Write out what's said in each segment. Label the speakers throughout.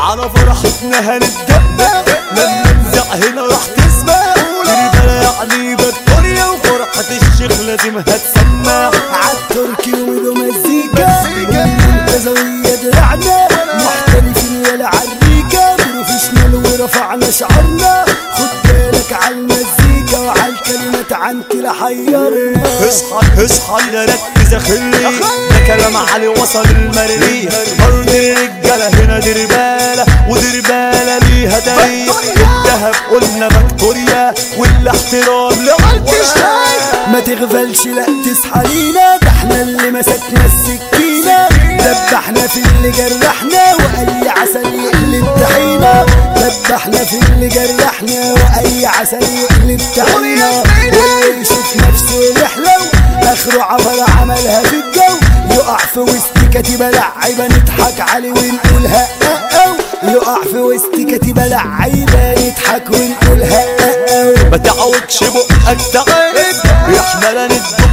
Speaker 1: على فرحتنا هنتجمع لما نزع هنا راح تسمع تربلا يعني فيكتوريا وفرحة الشيخ لازم هتسمع
Speaker 2: عالتركي وميدو مزيكا والمنتزوية درعنا محترفين ولا عريكة بروفيشنال ورفعنا شعرنا خد بالك عالمزيكا وعالكلمات عن كلا حيرنا
Speaker 1: اصحى اصحى يا ركز يا خلي ده كلام علي وصل المريخ ارض الرجاله هنا درباله ودرباله ليها تاريخ الدهب قلنا فيكتوريا والاحترام لعالتشتاي
Speaker 2: ما تغفلش لا تصحى لينا ده احنا اللي مسكنا السكينة دبحنا في اللي جرحنا واي عسل يقلب طحينة دبحنا في اللي جرحنا واي عسل يقلب طحينة واللي يشوف نفسه يحلو اخره عبر عملها في الجو يقع في وسط كتيبة لعيبة نضحك عليه ونقولها أو يقع في وسط كتيبة لعيبة نضحك ونقولها أو
Speaker 1: ما تعوجش بقك تعالج احنا لا ندب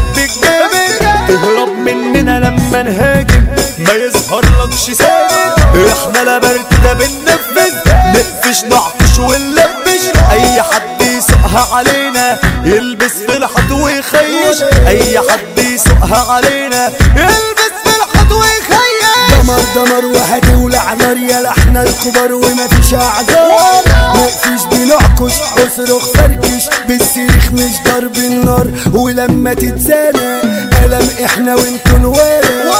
Speaker 1: الجامد تهرب مننا لما نهاجم ما يظهرلكش ساند احنا لا برد ده بننفذ نقفش نعطش ونلبش اي حد يسوقها علينا يلبس في الحد ويخيش اي حد يسوقها علينا يلبس في الحد ويخيش
Speaker 2: دمر دمر وهتولع نار يا لحنا الكبار ومفيش اعذار مفيش بنعكش اصرخ فركش بالسيخ مش ضرب النار ولما تتزانى قلم احنا وانتوا الورا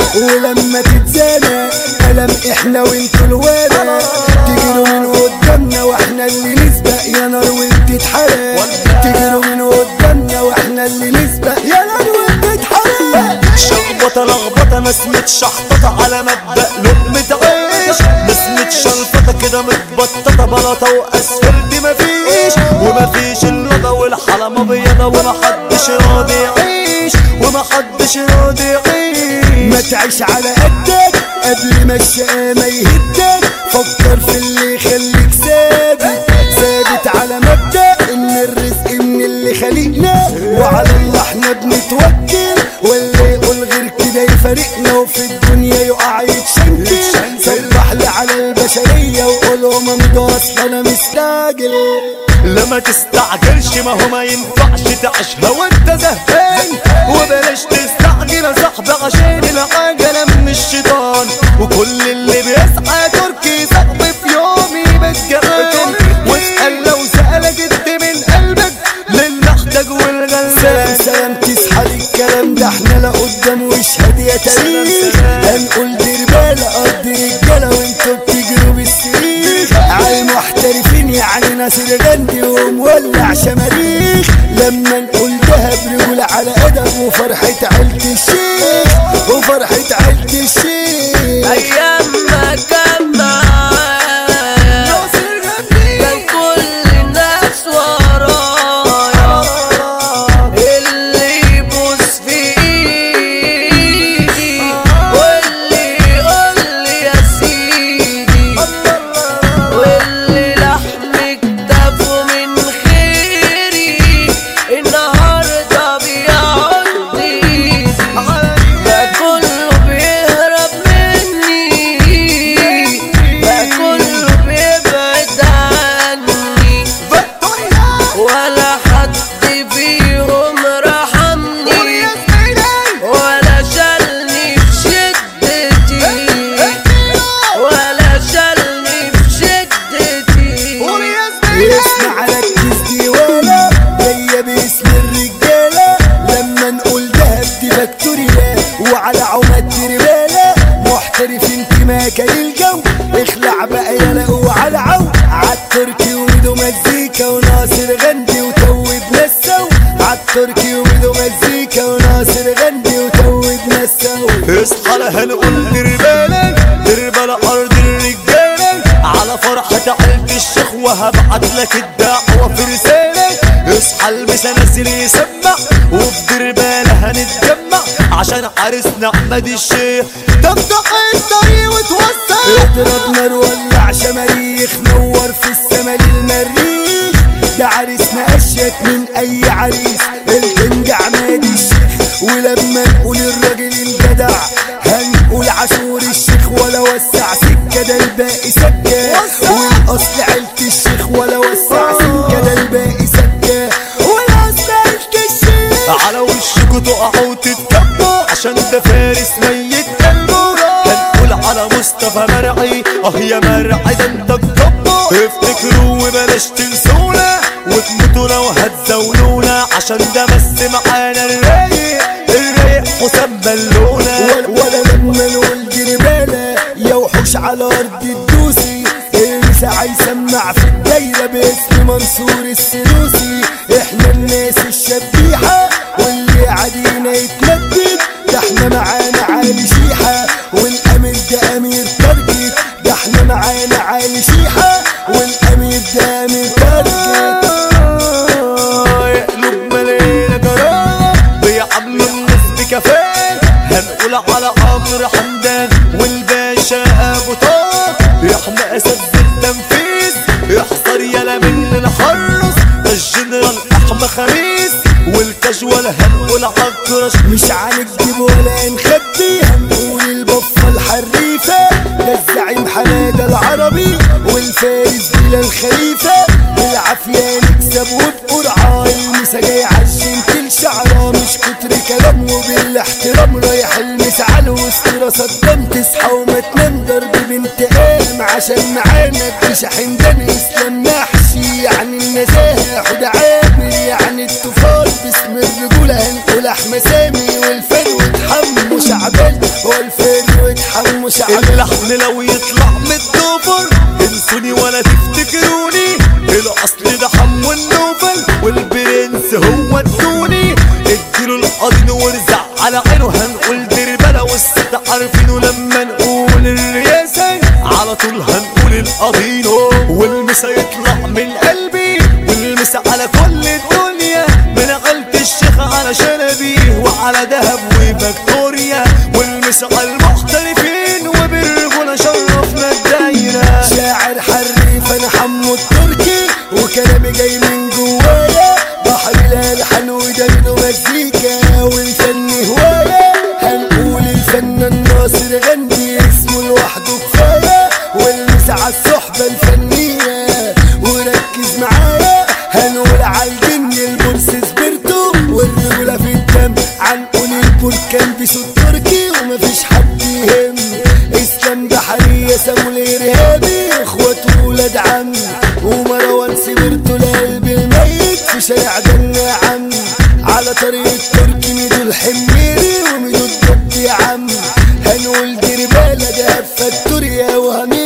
Speaker 2: ولما تتزانى قلم احنا وانتوا الورا تجروا من قدامنا واحنا اللي نسبق يا نار وانت اتحرق تجروا من قدامنا واحنا اللي نسبق يا نار وانت اتحرق
Speaker 1: شخبطة لخبطة ناس متشحططة على مبدأ لقمة عيش ناس متشلفطة كده متبططة بلاطة وأسفلت مفيش ومفيش اللغة والحلمة بيضة ومحدش راضي يعيش ومحدش راضي يعيش
Speaker 2: ما تعيش على قدك قبل ما الشقامة يهدك فكر في اللي يخليك ثابت ثابت على مبدأ ان الرزق من اللي خلقنا وعلى الله احنا بنتوكل واللي يقول غير كده يفارقنا وفي الدنيا يقع يتشنكل سبح لي على البشرية وقولهم امضوا اصل انا مستعجل
Speaker 1: لما تستعجلش ما هو ما ينفعش تعيشها وانت زهقان وبلاش تستعجل يا صاحبي عشان العجلة من الشيطان وكل اللي بيسعى تركي صاحبي في يوم يبقى جبان واسأل لو سألك انت من قلبك للمحتاج
Speaker 2: سلام
Speaker 1: والغلبان
Speaker 2: سلام تصحى للكلام ده احنا لا قدام واشهد يا تاريخ هنقول دربالة قد رجالة وانتوا بتجروا بالسرير على المحترفين يعني ناصر غندي ومولع شماريخ لما نقول دهب رجول على ادب وفرحة عيلة الشيخ وفرحة عيلة الشيخ
Speaker 3: ايام ما كان معايا كان كل الناس ورايا اللي يبوس في ايدي واللي يقول لي يا سيدي واللي لحم كتافه من خيري النهارده بيعض ايدي ده كله بيهرب مني ده كله بيبعد عني ولا حد فيهم رحمني ولا شالني في شدتي ولا شالني في شدتي
Speaker 2: اسمع ركز ديوانا جاية باسم الرجالة لما نقول دهب دي فاكتوريا وعلى عماد تربالة محترف انتماك للجو اخلع بقى يلا وعلى عو عالتركي وميدو مزيكا وناصر غندي وتوبنا السو عالتركي وميدو مزيكا وناصر غندي وتوبنا السو
Speaker 1: اصحى لا هنقول دربالة دربالة أرض الرجالة على فرحة عيلة الشيخ وهبعت لك الدعوة في رسالة اصحى البس انزل يسمع وفي دربالة هنتجمع عشان عرسنا احمد الشيخ تفتح الطريق وتوسع
Speaker 2: اضرب نار ولع شماريخ نور في السما للمريخ ده عريسنا اشيك من اي عريس الكنج عماد الشيخ ولما نقول الراجل الجدع هنقول عاشور الشيخ ولا وسع سكة سكة ده الباقي سكة والاصل عيلة الشيخ ولا وسع سكة ده الباقي سكة والاصل عيلة الشيخ
Speaker 1: على وشكوا تقعوا وتتكبوا عشان ده فارس ميت قلبه هنقول على مصطفى مرعي اه يا مرعي ده انت تكبوا افتكروا وبلاش تنسونا وتموتوا لو هتزولونا عشان ده بس معانا الرايق الرايق حسام بلونا
Speaker 2: ولا, ولا لما نقول جربالة يا وحوش على ارض الدوسي المسا يسمع في الدايرة باسم منصور السلوسي احنا الناس الشبيحة واللي عادينا يتمدد ده احنا معانا عالي شيحة والامير ده امير ترجت ده احنا معانا عالي شيحة والامير ده امير ترجت
Speaker 1: يقلب ملينا جرام بيعاملوا الناس بكفاءة هنقول على عمرو حمدان والباشا ابو طه يحمى اسد التنفيذ يحذر يلا مننا حرص ده الجنرال احمى خميس والكاجوال هنقول عكرش
Speaker 2: مش هنكذب ولا نخبي هنقول البفة الحريفة ده الزعيم حمادة العربي والفارس بلا الخليفة بالعافية نكسب وبقرعة المسا جاي عشان كل شعرة مش كتر كلام وبالاحترام رايح المسا على الوسط صدام تصحى وما تنام ضرب بانتقام عشان معانا بشحن ده اسلام محشي يعني النزاهة حد عامر يعني الطفال باسم الرجولة هنقول احمد سامي والفرو حمو شعبان والفرو حمو شعبان
Speaker 1: اللحن لو يطلع من الدبر انسوني ولا تفتكروني الاصل ده حمو النوبل والبرنس هو الدوني اديله القضين وارزع على عينه هنقول دربلة والست عارفينه لما نقول الرياسة على طول هنقول القضينو والمسا يطلع من قلبي والمسا على كل الدنيا من عيلة الشيخ على شنبيه وعلى دهب وفاكتوريا والمسا على المحترفين وبالرجولة شرفنا الدايرة
Speaker 2: شاعر حريف انا حمو التركي وكلامي جاي من جوايا بحر الالحان ودمه مزيكا والفن هوايا هنقول الفنان ناصر غندي اسمه لوحده كفايه والمس على الصحبه الفنيه وركز معايا هنقول على الجن البورس سبرتو والرجوله في الدم هنقول البركان بصوت تركي ومفيش حد يهم اسلام بحرية سامو الارهابي اخوات ولاد عم ومروان سبرتو القلب الميت في شارع دنا عم على طريق التركي ميدو الحميري وميدو الضب يا عم هنقول دربالة ده فاكتوريا وهمي